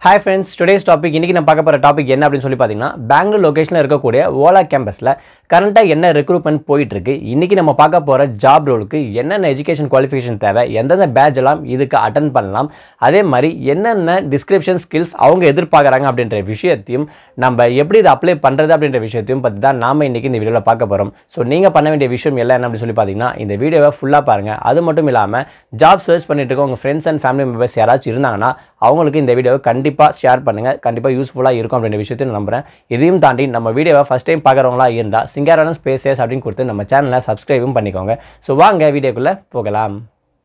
hi friends today's topic இன்றைக்கி நான் பார்க்க போகிற டாபிக் என்ன அப்படின்னு சொல்லி பார்த்தீங்கன்னா பெங்களூர் லொகேஷனில் இருக்கக்கூடிய ஓலா கேம்பஸில் கரண்ட்டாக என்ன ரெக்ரூட்மெண்ட் போயிட்டுருக்கு இன்றைக்கி நம்ம பார்க்க போகிற ஜாப் ரோலுக்கு என்னென்ன எஜுகேஷன் குவாலிஃபிகேஷன் தேவை எந்தெந்த பேட்ச் எல்லாம் இதுக்கு அட்டன் பண்ணலாம் அதே மாதிரி என்னென்ன டிஸ்கிரிப்ஷன் ஸ்கில்ஸ் அவங்க எதிர்பார்க்குறாங்க அப்படின்ற விஷயத்தையும் நம்ம எப்படி இதை அப்ளை பண்ணுறது அப்படின்ற விஷயத்தையும் பற்றி தான் நாம இன்றைக்கி இந்த வீடியோவில் பார்க்க போகிறோம் ஸோ நீங்கள் பண்ண வேண்டிய விஷயம் எல்லாம் என்ன அப்படின்னு சொல்லி பார்த்தீங்கன்னா இந்த வீடியோவை ஃபுல்லாக பாருங்கள் அது மட்டும் இல்லாமல் ஜாப் சர்ச் பண்ணிட்டு இருக்க உங்கள் ஃப்ரெண்ட்ஸ் அண்ட் ஃபேமிலி மெம்பர்ஸ் யாராச்சும் இருந்தாங்கன்னா அவங்களுக்கு இந்த வீடியோவை கண்டிப்பாக ஷேர் பண்ணுங்கள் கண்டிப்பாக யூஸ்ஃபுல்லாக இருக்கும் அப்படின்ற விஷயத்தை நான் நம்புறேன் இதையும் தாண்டி நம்ம வீடியோவை ஃபஸ்ட் டைம் பார்க்குறவங்களா இருந்தால் சிங்காரான ஸ்பேசஸ் அப்படின்னு கொடுத்து நம்ம சேனலை சப்ஸ்கிரைபும் பண்ணிக்கோங்க ஸோ வாங்க வீடியோக்குள்ளே போகலாம்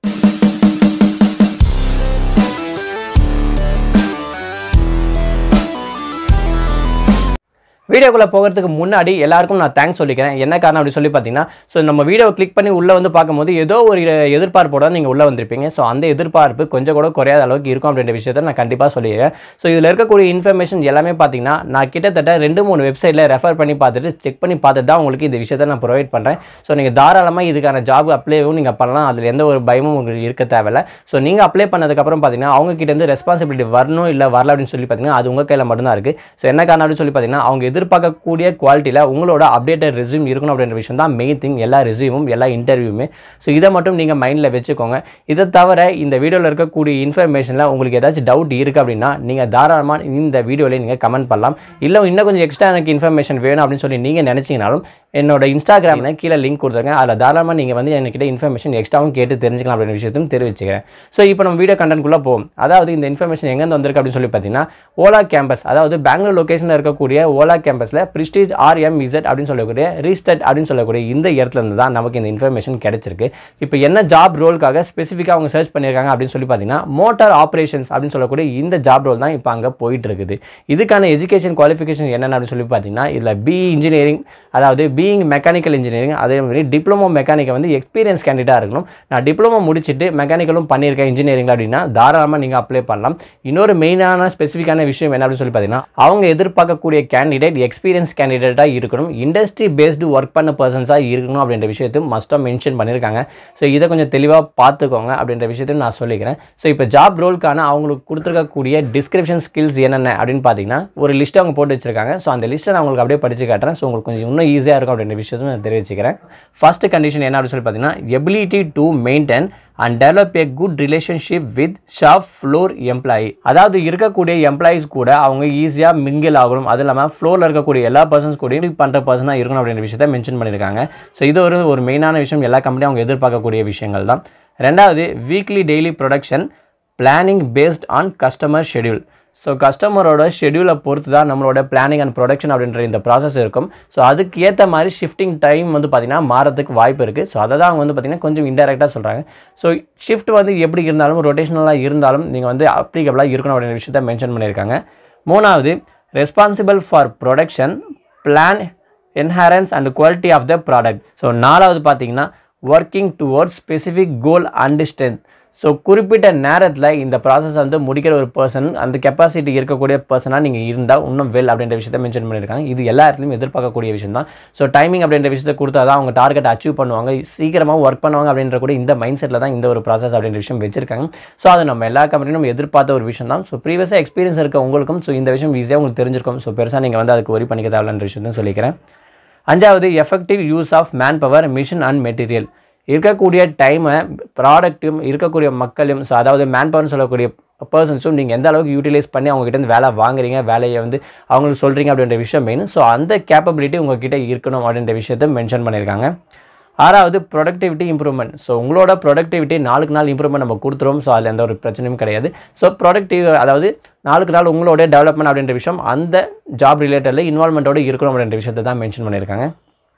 வீடியோக்குள்ளே போகிறதுக்கு முன்னாடி எல்லாருக்கும் நான் தேங்க்ஸ் சொல்லிக்கிறேன் என்ன காரணம் அப்படி சொல்லி பார்த்தீங்கன்னா ஸோ நம்ம வீடியோ கிளிக் பண்ணி உள்ளே வந்து பார்க்கும்போது ஏதோ ஒரு எதிர்பார்ப்போட தான் நீங்கள் உள்ளே வந்திருப்பீங்க ஸோ அந்த எதிர்பார்ப்பு கொஞ்சம் கூட குறையாத அளவுக்கு இருக்கும் அப்படின்ற விஷயத்தை நான் கண்டிப்பாக சொல்லிடுறேன் ஸோ இதில் இருக்கக்கூடிய இன்ஃபர்மேஷன் எல்லாமே பார்த்தீங்கன்னா நான் கிட்டத்தட்ட ரெண்டு மூணு வெப்சைட்டில் ரெஃபர் பண்ணி பார்த்துட்டு செக் பண்ணி பார்த்துட்டு தான் உங்களுக்கு இந்த விஷயத்தை நான் ப்ரொவைட் பண்ணுறேன் ஸோ நீங்கள் தாராளமாக இதுக்கான ஜாப் அப்ளைவும் நீங்கள் பண்ணலாம் அதில் எந்த ஒரு பயமும் உங்களுக்கு இருக்க தேவையில்ல ஸோ நீங்கள் அப்ளை பண்ணதுக்கப்புறம் பார்த்தீங்கன்னா அவங்க கிட்டேருந்து ரெஸ்பான்சிபிலிட்டி வரணும் இல்லை வரல அப்படின்னு சொல்லி பார்த்தீங்கன்னா அது உங்கள் கையில் மட்டும்தான் இருக்குது ஸோ என்ன காரணம் அப்படின்னு சொல்லி பார்த்தீங்கன்னா அவங்க எதிர்பார்க்கக்கூடிய குவாலிட்டியில் உங்களோட அப்டேட்டட் ரெஸ்யூம் இருக்கணும் அப்படின்ற விஷயம் தான் மெயின் திங் எல்லா ரெஸ்யூமும் எல்லா இன்டர்வியூமே ஸோ இதை மட்டும் நீங்கள் மைண்டில் வச்சுக்கோங்க இதை தவிர இந்த வீடியோவில் இருக்கக்கூடிய இன்ஃபர்மேஷனில் உங்களுக்கு ஏதாச்சும் டவுட் இருக்குது அப்படின்னா நீங்கள் தாராளமாக இந்த வீடியோவில் நீங்கள் கமெண்ட் பண்ணலாம் இல்லை இன்னும் கொஞ்சம் எக்ஸ்ட்ரா எனக்கு இன்ஃபர்மேஷன் வேணும் அப்படின்னு சொல்லி நீங்கள் நினச்சிங்கனாலும் என்னோட இன்ஸ்டாகிராமில் கீழே லிங்க் கொடுத்துருக்கேன் அதில் தாராளமாக நீங்கள் வந்து என்கிட்ட இன்ஃபர்மேஷன் எக்ஸ்ட்ராவும் கேட்டு தெரிஞ்சுக்கலாம் அப்படின்ற விஷயத்தையும் தெரிவிச்சுக்கிறேன் ஸோ இப்போ நம்ம வீடியோ கண்டென்ட்குள்ளே போவோம் அதாவது இந்த இன்ஃபர்மேஷன் எங்கேருந்து வந்திருக்கு அப்படின்னு சொல்லி பார்த்தீங்கன்னா ஓலா கேம்பஸ் அதாவது பெங்களூர் லொகேஷனில் இருக்கக்கூடிய ஓலா கேம்பஸில் பிரிஸ்டீஜ் ஆர்எம் இசட் அப்படின்னு சொல்லக்கூடிய ரீஸ்டட் அப்படின்னு சொல்லக்கூடிய இந்த இடத்துல இருந்து தான் நமக்கு இந்த இன்ஃபர்மேஷன் கிடைச்சிருக்கு இப்போ என்ன ஜாப் ரோலுக்காக ஸ்பெசிஃபிக்காக அவங்க சர்ச் பண்ணியிருக்காங்க அப்படின்னு சொல்லி பார்த்தீங்கன்னா மோட்டார் ஆப்ரேஷன்ஸ் அப்படின்னு சொல்லக்கூடிய இந்த ஜாப் ரோல் தான் இப்போ அங்கே போயிட்டு இருக்குது இதுக்கான எஜுகேஷன் குவாலிஃபிகேஷன் என்னென்ன அப்படின்னு சொல்லி பார்த்தீங்கன்னா இதில் பிஇ இன்ஜினியரிங் அதாவது பீயிங் மெக்கானிக்கல் இன்ஜினியரிங் அதே மாதிரி டிப்ளமோ மெக்கானிக்கை வந்து எக்ஸ்பீரியன்ஸ் கேண்டிடேட்டாக இருக்கணும் நான் டிப்ளமோ முடிச்சுட்டு மெக்கானிக்கலும் பண்ணியிருக்கேன் இன்ஜினியரிங் அப்படின்னா தாராளமாக நீங்கள் அப்ளை பண்ணலாம் இன்னொரு மெயினான ஸ்பெசிஃபிக்கான விஷயம் என்ன அப்படின்னு சொல்லி பார்த்தீங்கன்னா அவங்க எதிர்பார்க்கக்கூடிய கேண்டிடேட் எக்ஸ்பீரியன்ஸ் கேண்டிடேட்டாக இருக்கணும் இண்டஸ்ட்ரி பேஸ்டு ஒர்க் பண்ண பர்சன்ஸாக இருக்கணும் அப்படின்ற விஷயத்தையும் மஸ்ட்டாக மென்ஷன் பண்ணியிருக்காங்க ஸோ இதை கொஞ்சம் தெளிவாக பார்த்துக்கோங்க அப்படின்ற விஷயத்தையும் நான் சொல்லிக்கிறேன் ஸோ இப்போ ஜாப் ரோலுக்கான அவங்களுக்கு கொடுத்துருக்கக்கூடிய டிஸ்கிரிப்ஷன் ஸ்கில்ஸ் என்னென்ன அப்படின்னு பார்த்தீங்கன்னா ஒரு லிஸ்ட் அவங்க போட்டு வச்சிருக்காங்க ஸோ அந்த லிஸ்ட்டை நான் உங்களுக்கு அப்படியே படித்து காட்டுறேன் ஸோ உங்களுக்கு கொஞ்சம் இன்னும் ஈஸியாக இருக்கும் அப்படின்ற விஷயத்தையும் நான் தெரிவிச்சுக்கிறேன் ஃபர்ஸ்ட் கண்டிஷன் என்ன அப்படின்னு சொல்லி பார்த்தீங்கன்னா ability to maintain and develop a good relationship with shop floor employee அதாவது இருக்கக்கூடிய எம்ப்ளாயிஸ் கூட அவங்க ஈஸியாக மிங்கில் ஆகணும் அது இல்லாமல் ஃப்ளோரில் இருக்கக்கூடிய எல்லா பர்சன்ஸ் கூட பண்ணுற பர்சனாக இருக்கணும் அப்படின்ற விஷயத்தை மென்ஷன் பண்ணியிருக்காங்க ஸோ இது ஒரு ஒரு மெயினான விஷயம் எல்லா கம்பெனியும் அவங்க எதிர்பார்க்கக்கூடிய விஷயங்கள் தான் ரெண்டாவது weekly daily production planning based on customer schedule so கஸ்டமரோட ஷெடியூலை பொறுத்து தான் நம்மளோட பிளானிங் அண்ட் ப்ரொடக்ஷன் அப்படின்ற இந்த ப்ராசஸ் இருக்கும் ஸோ அதுக்கு ஏற்ற மாதிரி ஷிஃப்டிங் டைம் வந்து பார்த்திங்கன்னா மாறதுக்கு வாய்ப்பு இருக்குது ஸோ அதை தான் அவங்க வந்து பார்த்திங்கன்னா கொஞ்சம் இன்டெரக்டாக சொல்கிறாங்க ஸோ ஷிஃப்ட் வந்து எப்படி இருந்தாலும் ரொட்டேஷனலாக இருந்தாலும் நீங்கள் வந்து அப்ளிகபிளாக இருக்கணும் அப்படின்ற விஷயத்த மென்ஷன் பண்ணியிருக்காங்க மூணாவது responsible for production plan adherence and quality of the product so நாலாவது பார்த்தீங்கன்னா working towards specific goal and strength so குறிப்பிட்ட நேரத்தில் இந்த ப்ராசஸ் வந்து முடிக்கிற ஒரு பர்சன் அந்த கெப்பாசிட்டி இருக்கக்கூடிய பர்சனாக நீங்கள் இருந்தால் இன்னும் வெல் அப்படின்ற விஷயத்தை மென்ஷன் பண்ணியிருக்காங்க இது எல்லா இடத்துலையும் எதிர்பார்க்கக்கூடிய விஷயம் தான் ஸோ டைமிங் அப்படின்ற விஷயத்தை கொடுத்தா தான் அவங்க டார்கெட் அச்சீவ் பண்ணுவாங்க சீக்கிரமாக ஒர்க் பண்ணுவாங்க அப்படின்ற கூட இந்த மைண்ட் செட்டில் தான் இந்த ஒரு ப்ராசஸ் அப்படின்ற விஷயம் வச்சிருக்காங்க ஸோ அது நம்ம எல்லா கம்பெனியும் நம்ம எதிர்பார்த்த ஒரு விஷயம் தான் ஸோ ப்ரீவியஸாக எக்ஸ்பீரியன்ஸ் இருக்க உங்களுக்கும் ஸோ இந்த விஷயம் ஈஸியாக உங்களுக்கு தெரிஞ்சிருக்கும் ஸோ பெருசாக நீங்கள் வந்து அதுக்கு ஒரி பண்ணிக்க தேவையில்லைன்ற விஷயத்தையும் சொல்லிக்கிறேன் அஞ்சாவது effective use of man power machine and material இருக்கக்கூடிய டைமை ப்ராடக்ட்டும் இருக்கக்கூடிய மக்களையும் ஸோ அதாவது மேன் பவர்னு சொல்லக்கூடிய பர்சன்ஸும் நீங்கள் எந்த அளவுக்கு யூட்டிலைஸ் பண்ணி அவங்ககிட்ட வேலை வாங்குறீங்க வேலையை வந்து அவங்களுக்கு சொல்கிறீங்க அப்படின்ற விஷயம் மெயின் ஸோ அந்த கேப்பபிலிட்டி உங்ககிட்ட இருக்கணும் அப்படின்ற விஷயத்தை மென்ஷன் பண்ணியிருக்காங்க ஆறாவது ப்ரொடக்டிவிட்டி இம்ப்ரூவ்மெண்ட் ஸோ உங்களோட ப்ரொடக்டிவிட்டி நாளுக்கு நாள் இம்ப்ரூவ்மெண்ட் நம்ம கொடுத்துருவோம் ஸோ அதில் எந்த ஒரு பிரச்சனையும் கிடையாது ஸோ ப்ரொடக்டிவ் அதாவது நாளுக்கு நாள் உங்களோட டெவலப்மெண்ட் அப்படின்ற விஷயம் அந்த ஜாப் ரிலேட்டடில் இன்வால்மெண்ட்டோட இருக்கணும் அப்படின்ற விஷயத்தை தான் மென்ஷன் பண்ணியிருக்காங்க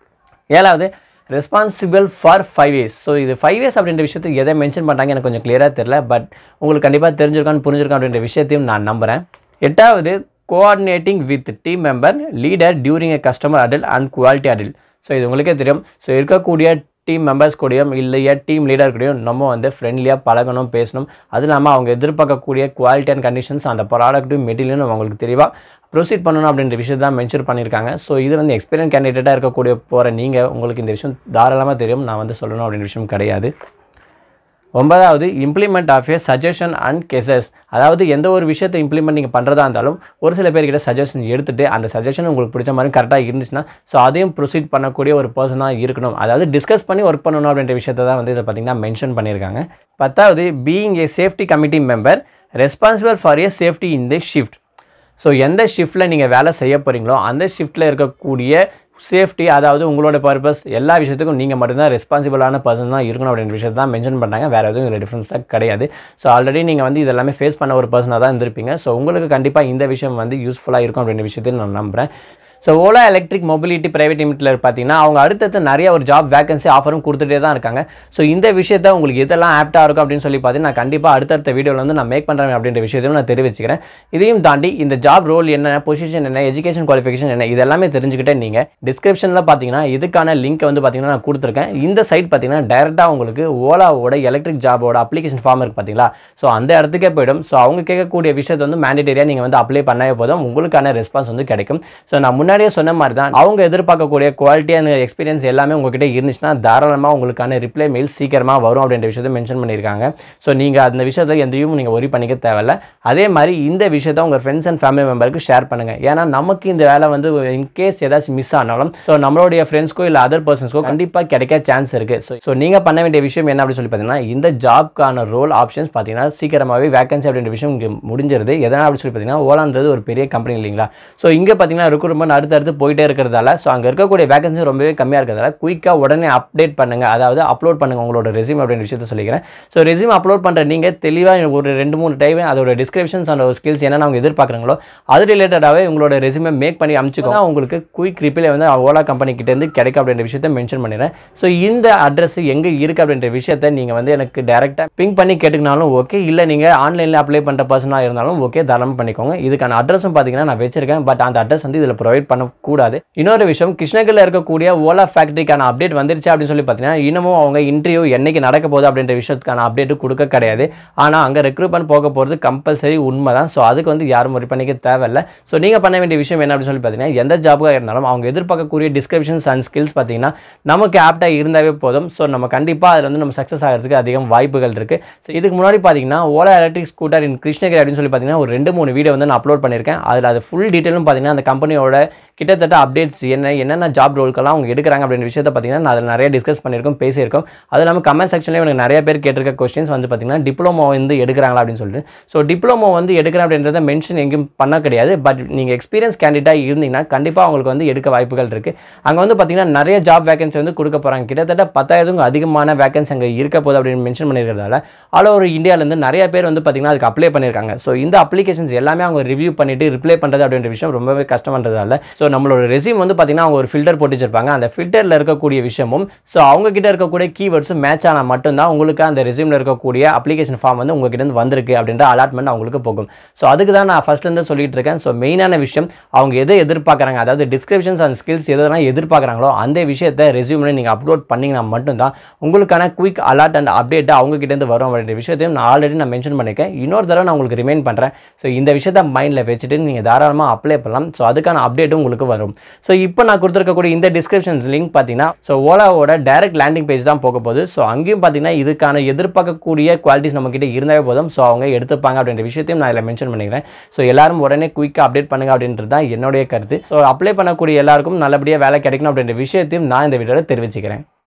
ஏழாவது responsible for five years so இது ஃபைவ் இயர்ஸ் அப்படின்ற விஷயத்தை எதை மென்ஷன் பண்ணுறாங்க எனக்கு கொஞ்சம் கிளியராக தெரில பட் உங்களுக்கு கண்டிப்பாக தெரிஞ்சிருக்கான்னு புரிஞ்சிருக்கான் அப்படின்ற விஷயத்தையும் நான் நம்புகிறேன் எட்டாவது coordinating with team member leader during a customer audit and quality audit so இது உங்களுக்கே தெரியும் ஸோ இருக்கக்கூடிய டீம் மெம்பர்ஸ் கூடயும் இல்லையா டீம் லீடர் கூடயும் நம்ம வந்து ஃப்ரெண்ட்லியாக பழகணும் பேசணும் அது இல்லாமல் அவங்க எதிர்பார்க்கக்கூடிய குவாலிட்டி அண்ட் கண்டிஷன்ஸ் அந்த ப்ராடக்ட்டும் மெட்டீரியலும் அவங்களுக்கு தெளிவாக ப்ரொசீட் பண்ணணும் அப்படின்ற விஷயத்தை தான் மென்ஷன் பண்ணியிருக்காங்க ஸோ இது வந்து எக்ஸ்பீரியன்ஸ் கேண்டிடேட்டாக இருக்கக்கூடிய போகிற நீங்கள் உங்களுக்கு இந்த விஷயம் தாராளமாக தெரியும் நான் வந்து சொல்லணும் அப்படின்ற விஷயம் கிடையாது ஒன்பதாவது implement of a suggestion and cases அதாவது எந்த ஒரு விஷயத்தை இம்ப்ளிமெண்ட் நீங்கள் பண்ணுறதா இருந்தாலும் ஒரு சில பேர்கிட்ட சஜஷன் எடுத்துட்டு அந்த சஜஷன் உங்களுக்கு பிடிச்ச மாதிரி கரெக்டாக இருந்துச்சுன்னா ஸோ அதையும் ப்ரொசீட் பண்ணக்கூடிய ஒரு பர்சனாக இருக்கணும் அதாவது டிஸ்கஸ் பண்ணி ஒர்க் பண்ணணும் அப்படின்ற விஷயத்தை தான் வந்து இதை பார்த்தீங்கன்னா மென்ஷன் பண்ணியிருக்காங்க பத்தாவது being a safety committee member responsible for a safety in the shift so எந்த ஷிஃப்ட்டில் நீங்கள் வேலை செய்ய போகிறீங்களோ அந்த ஷிஃப்ட்டில் இருக்கக்கூடிய சேஃப்டி அதாவது உங்களோட பர்பஸ் எல்லா விஷயத்துக்கும் நீங்கள் மட்டும்தான் ரெஸ்பான்சிபிளான பர்சன் தான் இருக்கணும் அப்படின்ற விஷயத்தை தான் மென்ஷன் பண்ணாங்க வேறு எதுவும் இதில் டிஃப்ரென்ஸ் தான் கிடையாது ஸோ ஆல்ரெடி நீங்கள் வந்து இதெல்லாமே ஃபேஸ் பண்ண ஒரு பர்சனாக தான் இருந்திருப்பீங்க ஸோ உங்களுக்கு கண்டிப்பாக இந்த விஷயம் வந்து யூஸ்ஃபுல்லாக இருக்கும் அப்படின்ற விஷயத்தையும் நான் நம்புகிறேன் so Ola electric mobility private லிமிட்டில் பார்த்தீங்கன்னா அவங்க அடுத்தடுத்து நிறைய ஒரு ஜாப் வேகன்சி ஆஃபரும் கொடுத்துட்டே தான் இருக்காங்க ஸோ இந்த விஷயத்த உங்களுக்கு எதெல்லாம் ஆப்டாக இருக்கும் அப்படின்னு சொல்லி பார்த்தீங்கன்னா நான் கண்டிப்பாக அடுத்தடுத்த வீடியோவில் வந்து நான் மேக் பண்ணுறேன் அப்படின்ற விஷயத்தையும் நான் தெரிவிச்சுக்கிறேன் இதையும் தாண்டி இந்த ஜாப் ரோல் என்ன பொசிஷன் என்ன எஜுகேஷன் குவாலிஃபிகேஷன் என்ன இதெல்லாமே தெரிஞ்சுக்கிட்டே நீங்கள் டிஸ்கிரிப்ஷனில் பார்த்தீங்கன்னா இதுக்கான லிங்க் வந்து பார்த்தீங்கன்னா நான் கொடுத்துருக்கேன் இந்த சைட் பார்த்தீங்கன்னா டேரெக்டாக உங்களுக்கு ஓலாவோட எலக்ட்ரிக் ஜாபோட அப்ளிகேஷன் ஃபார்ம் இருக்குது பார்த்தீங்களா ஸோ அந்த இடத்துக்கே போயிடும் ஸோ அவங்க கேட்கக்கூடிய விஷயத்தை வந்து மேண்டேட்டரியாக நீங்கள் வந்து அப்ளை பண்ணவே போதும் உங்களுக்கான ரெஸ்பான்ஸ் வந்து கிடைக்கும் ஸோ நான் முன்னாடியே சொன்ன மாதிரி தான் அவங்க எதிர்பார்க்கக்கூடிய குவாலிட்டி அண்ட் எக்ஸ்பீரியன்ஸ் எல்லாமே உங்ககிட்ட இருந்துச்சுன்னா தாராளமாக உங்களுக்கான ரிப்ளை மெயில் சீக்கிரமாக வரும் அப்படின்ற விஷயத்தை மென்ஷன் பண்ணியிருக்காங்க ஸோ நீங்கள் அந்த விஷயத்தில் எந்தையும் நீங்கள் ஒரி பண்ணிக்க தேவையில்ல அதே மாதிரி இந்த விஷயத்தை உங்கள் ஃப்ரெண்ட்ஸ் அண்ட் ஃபேமிலி மெம்பருக்கு ஷேர் பண்ணுங்கள் ஏன்னா நமக்கு இந்த வேலை வந்து இன்கேஸ் ஏதாச்சும் மிஸ் ஆனாலும் ஸோ நம்மளுடைய ஃப்ரெண்ட்ஸ்க்கோ இல்லை அதர் பர்சன்ஸ்க்கோ கண்டிப்பாக கிடைக்க சான்ஸ் இருக்குது ஸோ ஸோ நீங்கள் பண்ண வேண்டிய விஷயம் என்ன அப்படின்னு சொல்லி பார்த்தீங்கன்னா இந்த ஜாப்க்கான ரோல் ஆப்ஷன்ஸ் பார்த்தீங்கன்னா சீக்கிரமாகவே வேகன்சி அப்படின்ற விஷயம் இங்கே முடிஞ்சிருது எதனால் அப்படின்னு சொல்லி பார்த்தீங்கன்னா ஓலான்றது ஒரு பெரிய கம்பெனி இல்லைங்களா ஸோ இங்கே பார்த்தீங்கன்னா ரெக்ரூட்மெண்ட் அடுத்தடுத்து போயிட்டே இருக்கிறதால ஸோ அங்கே இருக்கக்கூடிய வேகன்சி ரொம்பவே கம்மியாக இருக்கிறதால குயிக்காக உடனே அப்டேட் பண்ணுங்கள் அதாவது அப்லோட் பண்ணுங்கள் உங்களோட ரெசியூம் அப்படின்ற விஷயத்த சொல்லிக்கிறேன் ஸோ ரெசியூம் அப்லோட் பண்ணுற நீங்கள் தெளிவாக ஒரு ரெண்டு மூணு டைம் அதோட டிஸ்கிரிப்ஷன்ஸ் அந்த ஸ்கில்ஸ் என்னென்ன அவங்க எதிர்பார்க்குறாங்களோ அது ரிலேட்டடாகவே உங்களோட ரெசியூமை மேக் பண்ணி அனுப்பிச்சுக்கோங்க உங்களுக்கு குயிக் ரிப்ளை வந்து ஓலா கம்பெனி கிட்டேருந்து கிடைக்கும் அப்படின்ற விஷயத்த மென்ஷன் பண்ணிடுறேன் ஸோ இந்த அட்ரஸ் எங்கே இருக்குது அப்படின்ற விஷயத்த நீங்கள் வந்து எனக்கு டேரெக்டாக பிங் பண்ணி கேட்டுக்கினாலும் ஓகே இல்லை நீங்கள் ஆன்லைனில் அப்ளை பண்ணுற பர்சனாக இருந்தாலும் ஓகே தாராளமாக பண்ணிக்கோங்க இதுக்கான அட்ரஸும் பார்த்தீங்கன்னா நான் வச்சிருக்கேன் பட் அந்த அட்ரஸ் வந்து இதில் ப்ரொவைட் பண்ணக்கூடாது இன்னொரு விஷயம் கிருஷ்ணகிரியில் இருக்கக்கூடிய ஓலா ஃபேக்ட்ரிக்கான அப்டேட் வந்துருச்சு அப்படின்னு சொல்லி பார்த்தீங்கன்னா இன்னமும் அவங்க இன்டர்வியூ என்னைக்கு நடக்க போகுது அப்படின்ற விஷயத்துக்கான அப்டேட் கொடுக்க கிடையாது ஆனால் அங்கே ரெக்ரூட்மெண்ட் போக போகிறது கம்பல்சரி உண்மை தான் ஸோ அதுக்கு வந்து யாரும் ஒரி பண்ணிக்க தேவையில்லை ஸோ நீங்கள் பண்ண வேண்டிய விஷயம் என்ன அப்படின்னு சொல்லி பார்த்தீங்கன்னா எந்த ஜாபுக்காக இருந்தாலும் அவங்க எதிர்பார்க்கக்கூடிய டிஸ்கிரிப்ஷன்ஸ் அண்ட் ஸ்கில்ஸ் பார்த்தீங்கன்னா நமக்கு ஆப்டாக இருந்தாவே போதும் ஸோ நம்ம கண்டிப்பாக அதில் வந்து நம்ம சக்ஸஸ் ஆகிறதுக்கு அதிகம் வாய்ப்புகள் இருக்குது ஸோ இதுக்கு முன்னாடி பார்த்தீங்கன்னா Ola electric scooter in Krishnagiri அப்படின்னு சொல்லி பார்த்தீங்கன்னா ஒரு ரெண்டு மூணு வீடியோ வந்து நான் அப்லோட் பண்ணியிருக்கேன் அதில் அது ஃபுல் டீட்டெயிலும் பார்த்தீங்கன்னா அந்த கம்பெனியோட கிட்டத்தட்ட அப்டேட்ஸ் என்ன என்னென்ன ஜாப் ரோல்க்கெல்லாம் அவங்க எடுக்கிறாங்க அப்படின்ற விஷயத்தை பார்த்தீங்கன்னா நான் அதில் நிறைய டிஸ்கஸ் பண்ணியிருக்கோம் பேசியிருக்கோம் அது இல்லாமல் கமெண்ட் செக்ஷன்லேயே எனக்கு நிறைய பேர் கேட்டிருக்க கொஸ்டின்ஸ் வந்து பார்த்தீங்கன்னா டிப்ளமோ வந்து எடுக்கிறாங்களா அப்படின்னு சொல்லிட்டு ஸோ டிப்ளமோ வந்து எடுக்கிறேன் அப்படின்றத மென்ஷன் எங்கேயும் பண்ண கிடையாது பட் நீங்கள் எக்ஸ்பீரியன்ஸ் கேண்டிடேட்டாக இருந்தீங்கன்னா கண்டிப்பாக அவங்களுக்கு வந்து எடுக்க வாய்ப்புகள் இருக்குது அங்கே வந்து பார்த்தீங்கன்னா நிறைய ஜாப் வேகன்சி வந்து கொடுக்க போகிறாங்க கிட்டத்தட்ட பத்தாயிரத்துக்கும் அதிகமான வேகன்சி அங்கே இருக்க போகுது அப்படின்னு மென்ஷன் பண்ணியிருக்கிறதால ஆல் ஓவர் இந்தியாவிலேருந்து நிறைய பேர் வந்து பார்த்தீங்கன்னா அதுக்கு அப்ளை பண்ணியிருக்காங்க ஸோ இந்த அப்ளிகேஷன்ஸ் எல்லாமே அவங்க ரிவ்யூ பண்ணிட்டு ரிப்ளை பண்ணுறது அப்படின்ற விஷயம் ரொம்பவே கஷ்டம்ன்றதால ஸோ நம்மளோட ரெசியூம் வந்து பார்த்தீங்கன்னா அவங்க ஒரு ஃபில்டர் போட்டு வச்சிருப்பாங்க அந்த ஃபில்டரில் இருக்கக்கூடிய விஷயமும் ஸோ அவங்க கிட்ட இருக்கக்கூடிய கீவேர்ட்ஸும் மேட்ச் ஆனால் மட்டும்தான் உங்களுக்கு அந்த ரெசியூமில் இருக்கக்கூடிய அப்ளிகேஷன் ஃபார்ம் வந்து உங்ககிட்ட இருந்து வந்திருக்கு அப்படின்ற அலாட்மெண்ட் அவங்களுக்கு போகும் ஸோ அதுக்கு தான் நான் ஃபர்ஸ்ட்லேருந்து சொல்லிட்டு இருக்கேன் ஸோ மெயினான விஷயம் அவங்க எதை எதிர்பார்க்குறாங்க அதாவது டிஸ்கிரிப்ஷன்ஸ் அண்ட் ஸ்கில்ஸ் எதெல்லாம் எதிர்பார்க்குறாங்களோ அந்த விஷயத்தை ரெசியூமில் நீங்கள் அப்லோட் பண்ணிங்கன்னா மட்டும்தான் உங்களுக்கான குயிக் அலர்ட் அண்ட் அப்டேட் அவங்க கிட்டேருந்து வரும் அப்படின்ற விஷயத்தையும் நான் ஆல்ரெடி நான் மென்ஷன் பண்ணியிருக்கேன் இன்னொரு தடவை நான் உங்களுக்கு ரிமைண்ட் பண்ணுறேன் ஸோ இந்த விஷயத்தை மைண்டில் வச்சுட்டு நீங்கள் தாராளமாக அப்ளை பண்ணலாம் ஸோ அதுக்கான அப்டேட்டும் உங்களுக்கு வரும் ஸோ இப்போ நான் கொடுத்துருக்கக்கூடிய இந்த டிஸ்கிரிப்ஷன்ஸ் லிங்க் பார்த்தீங்கன்னா ஸோ ஓலாவோட டைரக்ட் லேண்டிங் பேஜ் தான் போக போகுது ஸோ அங்கேயும் பார்த்தீங்கன்னா இதுக்கான எதிர்பார்க்கக்கூடிய குவாலிட்டிஸ் நம்மக்கிட்ட இருந்தாவே போதும் ஸோ அவங்க எடுத்துப்பாங்க அப்படின்ற விஷயத்தையும் நான் இதில் மென்ஷன் பண்ணிக்கிறேன் ஸோ எல்லாரும் உடனே குயிக்காக அப்டேட் பண்ணுங்க அப்படின்றது தான் என்னுடைய கருத்து ஸோ அப்ளை பண்ணக்கூடிய எல்லாருக்கும் நல்லபடியாக வேலை கிடைக்கணும் அப்படின்ற விஷயத்தையும் நான் இந்த வீடியோவில் தெரிவிச்சுக்கிறேன்